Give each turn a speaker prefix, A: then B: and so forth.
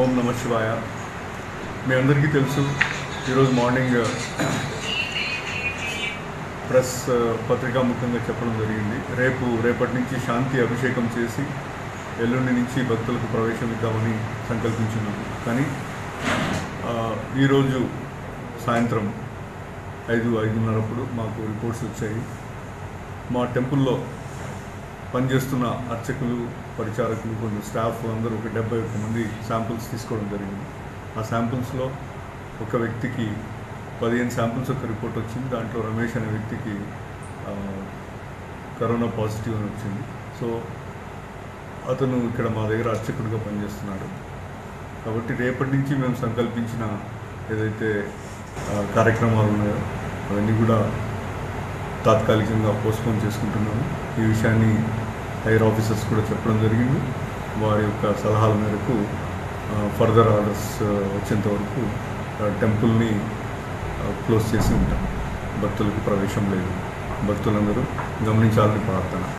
A: ఓం నమ శివాయ మీ అందరికీ తెలుసు ఈరోజు మార్నింగ్ ప్రెస్ పత్రికాముఖంగా చెప్పడం జరిగింది రేపు రేపటి నుంచి శాంతి అభిషేకం చేసి ఎల్లుండి నుంచి భక్తులకు ప్రవేశం ఇద్దామని సంకల్పించున్నాము కానీ ఆ, ఈరోజు సాయంత్రం ఐదు ఐదున్నరప్పుడు మాకు రిపోర్ట్స్ వచ్చాయి మా టెంపుల్లో పనిచేస్తున్న అర్చకులు పరిచారకులు కొంచెం స్టాఫ్ అందరూ ఒక డెబ్బై ఒక్క మంది శాంపుల్స్ తీసుకోవడం జరిగింది ఆ శాంపుల్స్లో ఒక వ్యక్తికి పదిహేను శాంపుల్స్ ఒక రిపోర్ట్ వచ్చింది దాంట్లో రమేష్ అనే వ్యక్తికి ఆ, కరోనా పాజిటివ్ అని వచ్చింది సో అతను ఇక్కడ మా దగ్గర అర్చకుడిగా పనిచేస్తున్నాడు కాబట్టి రేపటి నుంచి మేము సంకల్పించిన ఏదైతే ఆ, కార్యక్రమాలు ఉన్నాయో అవన్నీ కూడా తాత్కాలికంగా పోస్ట్పోన్ చేసుకుంటున్నాము ఈ విషయాన్ని హైయర్ ఆఫీసర్స్ కూడా చెప్పడం జరిగింది వారి యొక్క సలహాల మేరకు ఫర్దర్ ఆర్డర్స్ వచ్చేంత వరకు టెంపుల్ని క్లోజ్ చేసి ఉంటాం భక్తులకు ప్రవేశం లేదు భక్తులందరూ గమనించాలని ప్రార్థన